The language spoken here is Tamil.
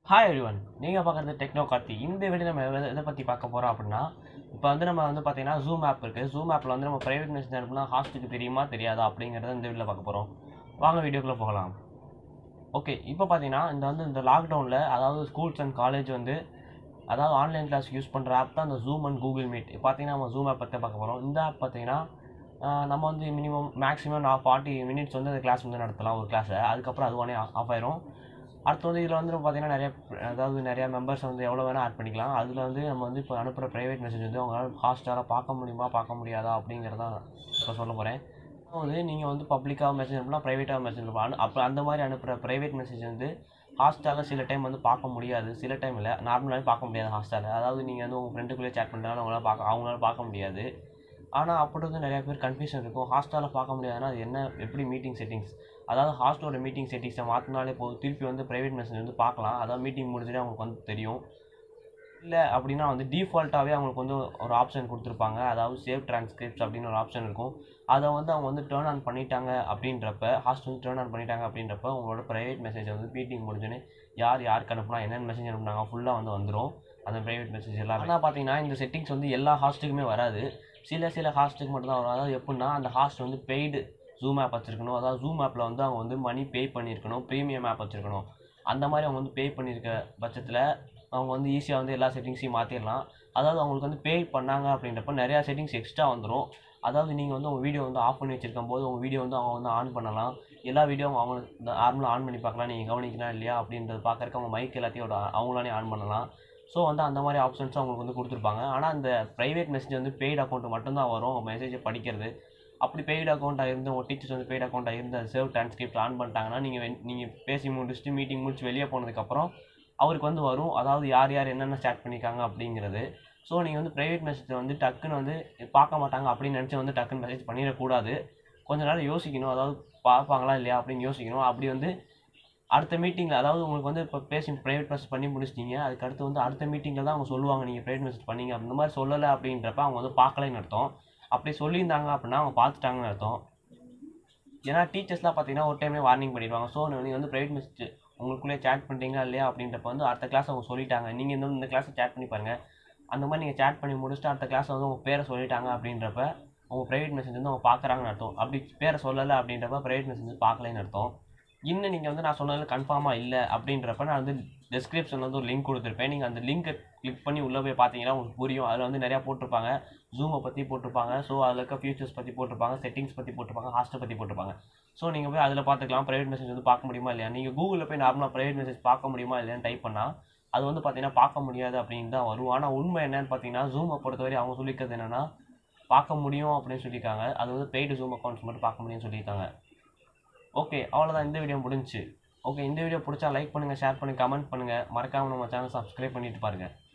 ஹாய் எவ்ரிவன் நீங்கள் பார்க்குறது டெக்னோ கார்த்தி இந்த வீடியோ நம்ம எதை- எதை பற்றி பார்க்க போகிறோம் அப்படின்னா இப்போ வந்து நம்ம வந்து பார்த்தீங்கன்னா ஜூம் ஆப் இருக்குது ஜூம் ஆப்பில் வந்து நம்ம ப்ரைவேட் மெசேஜ் அனுப்புனா ஹாஸ்ட்டுக்கு தெரியுமா தெரியாதா அப்படிங்கிறத இந்த வீடியோவில் பார்க்க போகிறோம் வாங்க வீடியோக்குள்ளே போகலாம் ஓகே இப்போ பார்த்தீங்கன்னா இந்த வந்து இந்த லாக்டவுனில் அதாவது ஸ்கூல்ஸ் அண்ட் காலேஜ் வந்து அதாவது ஆன்லைன் கிளாஸ் யூஸ் பண்ணுற ஆப் தான் இந்த ஜூம் அண்ட் கூகுள் மீட் பார்த்தீங்கன்னா நம்ம ஜூம் ஆப் பற்றி பார்க்க போகிறோம் இந்த ஆப் பார்த்தீங்கன்னா ஆஹ், நம்ம வந்து மினிமம் மேக்ஸிமம் நான் ஃபார்ட்டி மினிட்ஸ் வந்து அந்த கிளாஸ் வந்து நடத்தலாம் ஒரு கிளாஸை அதுக்கப்புறம் அதுவானே ஆஃப் ஆயிரும் அடுத்து வந்து இதில் வந்து நம்ம பார்த்தீங்கன்னா நிறைய அதாவது நிறைய மெம்பர்ஸ் வந்து எவ்வளோ வேணால் ஆட் பண்ணிக்கலாம் அதில் வந்து நம்ம வந்து இப்போ அனுப்புகிற ப்ரைவேட் மெசேஜ் வந்து அவங்களால ஹாஸ்டாராக பார்க்க முடியுமா பார்க்க முடியாதா அப்படிங்கிறதான் இப்போ சொல்ல போகிறேன் வந்து நீங்கள் வந்து பப்ளிக்காக மெசேஜ் அனுப்பலாம் ப்ரைவேட்டாக மெசேஜ் அனுப்பலாம் அப்போ அந்த மாதிரி அனுப்புகிற ப்ரைவேட் மெசேஜ் வந்து ஹாஸ்டாலில் சில டைம் வந்து பார்க்க முடியாது சில டைமில் நார்மலாகவே பார்க்க முடியாது ஹாஸ்டாலில் அதாவது நீங்கள் வந்து உங்கள் ஃப்ரெண்டுக்குள்ளே சேட் பண்ணுறதுனால அவங்களால பார்க்க அவங்களால பார்க்க முடியாது ஆனால் அப்படி வந்து நிறைய பேர் கன்ஃபியூஷன் இருக்கும் ஹாஸ்டலில் பார்க்க முடியாதுன்னா அது என்ன எப்படி மீட்டிங் செட்டிங்ஸ் அதாவது ஹாஸ்டலோட மீட்டிங் செட்டிங்ஸை மாற்றினாலே போதும் திருப்பி வந்து ப்ரைவேட் மெசேஜ் வந்து பார்க்கலாம் அதாவது மீட்டிங் முடிஞ்சுட்டு அவங்களுக்கு வந்து தெரியும் இல்லை அப்படின்னா வந்து டிஃபால்ட்டாகவே அவங்களுக்கு வந்து ஒரு ஆப்ஷன் கொடுத்துருப்பாங்க அதாவது சேவ் டிரான்ஸ்கிரிப்ட்ஸ் அப்படின்னு ஒரு ஆப்ஷன் இருக்கும் அதை வந்து அவங்க வந்து டேர்ன் ஆன் பண்ணிட்டாங்க அப்படின்றப்ப ஹாஸ்ட் வந்து டேர்ன் ஆன் பண்ணிட்டாங்க அப்படின்றப்ப உங்களோட ப்ரைவேட் மெசேஜ் வந்து மீட்டிங் முடிஞ்சோன்னே யார் யாருக்கு அனுப்புனா என்னென்ன மெசேஜ் அனுப்புனாங்க ஃபுல்லாக வந்து வந்துடும் அந்த ப்ரைவேட் மெசேஜ் எல்லாம் ஆனால் பார்த்தீங்கன்னா இந்த செட்டிங்ஸ் வந்து எல்லா ஹாஸ்ட்டுக்குமே வராது சில சில ஹாஸ்ட்டுக்கு மட்டும் தான் வரும் அதாவது எப்படின்னா அந்த ஹாஸ்ட் வந்து பெய்டு ஜூம் ஆப் வச்சிருக்கணும் அதாவது ஜூம் ஆப்பில் வந்து அவங்க வந்து மணி பே பண்ணியிருக்கணும் ப்ரீமியம் ஆப் வச்சிருக்கணும் அந்த மாதிரி அவங்க வந்து பே பண்ணியிருக்க பட்சத்தில் அவங்க வந்து ஈஸியாக வந்து எல்லா செட்டிங்ஸையும் மாற்றிடலாம் அதாவது அவங்களுக்கு வந்து பே பண்ணாங்க அப்படின்றப்ப நிறையா செட்டிங்ஸ் எக்ஸ்ட்ரா வந்துடும் அதாவது நீங்கள் வந்து உங்கள் வீடியோ வந்து ஆஃப் பண்ணி வச்சிருக்கும் போது உங்கள் வீடியோ வந்து அவங்க வந்து ஆன் பண்ணலாம் எல்லா வீடியோவும் அவங்க நார்மலாக ஆன் பண்ணி பார்க்கலாம் நீங்கள் கவனிக்கலாம் இல்லையா அப்படின்றது பார்க்கறக்கு அவங்க மைக் எல்லாத்தையும் ஒரு அவங்களாலே ஆன் பண்ணலாம் ஸோ வந்து அந்த மாதிரி ஆப்ஷன்ஸும் அவங்களுக்கு வந்து கொடுத்துருப்பாங்க ஆனால் அந்த ப்ரைவேட் மெசேஜ் வந்து பெய்டு அக்கௌண்ட் மட்டும்தான் வரும் அவங்க மெசேஜை படிக்கிறது அப்படி பெய்டு அக்கௌண்ட்டாக இருந்து உங்கள் டீச்சர்ஸ் வந்து பெய்டு அக்கௌண்ட்டாக இருந்து அது சேவ் டிரான்ஸ்கிரிப்ட் ஆன் பண்ணிட்டாங்கன்னா நீங்கள் நீங்கள் பேசி முடிச்சுட்டு மீட்டிங் முடிச்சு வெளியே போனதுக்கப்புறம் அவருக்கு வந்து வரும் அதாவது யார் யார் என்னென்ன ஸ்டார்ட் பண்ணியிருக்காங்க அப்படிங்கிறது ஸோ நீங்கள் வந்து ப்ரைவேட் மெசேஜை வந்து டக்குன்னு வந்து பார்க்க மாட்டாங்க அப்படின்னு நினச்சி வந்து டக்குன்னு மெசேஜ் பண்ணிடக்கூடாது கொஞ்ச நேரம் யோசிக்கணும் அதாவது பார்ப்பாங்களா இல்லையா அப்படின்னு யோசிக்கணும் அப்படி வந்து அடுத்த மீட்டிங்கில் அதாவது உங்களுக்கு வந்து இப்போ பேசி ப்ரைவேட் மெசேஜ் பண்ணி முடிச்சிட்டீங்க அதுக்கு அடுத்து வந்து அடுத்த மீட்டிங்கில் தான் அவங்க சொல்லுவாங்க நீங்கள் ப்ரைவேட் மெசேஜ் பண்ணீங்க அந்த மாதிரி சொல்லலை அப்படின்றப்ப அவங்க வந்து பார்க்கலைன்னு அர்த்தம் அப்படி சொல்லியிருந்தாங்க அப்படின்னா அவங்க பார்த்துட்டாங்கன்னு அர்த்தம் ஏன்னா டீச்சர்ஸ்லாம் பார்த்தீங்கன்னா ஒரு டைமே வார்னிங் பண்ணிடுவாங்க ஸோ நீங்கள் வந்து ப்ரைவேட் மெசேஜ் உங்களுக்குள்ளே சேட் பண்ணுறீங்களா இல்லையா அப்படின்றப்ப வந்து அடுத்த கிளாஸ் அவங்க சொல்லிட்டாங்க நீங்கள் இந்த இந்த கிளாஸை சேட் பண்ணி பாருங்கள் அந்த மாதிரி நீங்கள் சேட் பண்ணி முடிச்சுட்டு அடுத்த கிளாஸ் வந்து உங்கள் பேரை சொல்லிட்டாங்க அப்படின்றப்ப உங்கள் ப்ரைவேட் மெசேஜ் வந்து அவங்க பார்க்குறாங்கன்னு அர்த்தம் அப்படி பேரை சொல்லலை அப்படின்றப்ப ப்ரைவேட் மெசேஜ் வந்து பார்க்கலைன்னு அர்த்தம் இன்னும் நீங்கள் வந்து நான் சொன்னதில் கன்ஃபார்மாக இல்லை அப்படின்றப்ப நான் வந்து டெஸ்கிரிப்ஷன் வந்து ஒரு லிங்க் கொடுத்துருப்பேன் நீங்கள் அந்த லிங்க்கை கிளிக் பண்ணி உள்ளே போய் பார்த்தீங்கன்னா உங்களுக்கு புரியும் அதில் வந்து நிறையா போட்டிருப்பாங்க ஜூமை பற்றி போட்டிருப்பாங்க ஸோ அதில் இருக்க ஃபியூச்சர்ஸ் பற்றி போட்டிருப்பாங்க செட்டிங்ஸ் பற்றி போட்டிருப்பாங்க ஹாஸ்டல் பற்றி போட்டிருப்பாங்க ஸோ நீங்கள் போய் அதில் பார்த்துக்கலாம் ப்ரைவேட் மெசேஜ் வந்து பார்க்க முடியுமா இல்லையா நீங்கள் கூகுளில் போய் நார்மலாக ப்ரைவேட் மெசேஜ் பார்க்க முடியுமா இல்லையான்னு டைப் பண்ணால் அது வந்து பார்த்தீங்கன்னா பார்க்க முடியாது அப்படின்னு தான் வரும் ஆனால் உண்மை என்னன்னு பார்த்தீங்கன்னா ஜூமை பொறுத்தவரை அவங்க சொல்லிக்கிறது என்னென்னா பார்க்க முடியும் அப்படின்னு சொல்லியிருக்காங்க அது வந்து பெய்டு ஜூம் அக்கௌண்ட்ஸ் மட்டும் பார்க்க முடியும்னு சொல்லியிருக்காங்க ஓகே அவ்வளோதான் இந்த வீடியோ முடிஞ்சுச்சு ஓகே இந்த வீடியோ பிடிச்சா லைக் பண்ணுங்கள் ஷேர் பண்ணுங்கள் கமெண்ட் பண்ணுங்கள் மறக்காமல் நம்ம சேனல் சப்ஸ்கிரைப் பண்ணிட்டு பாருங்கள்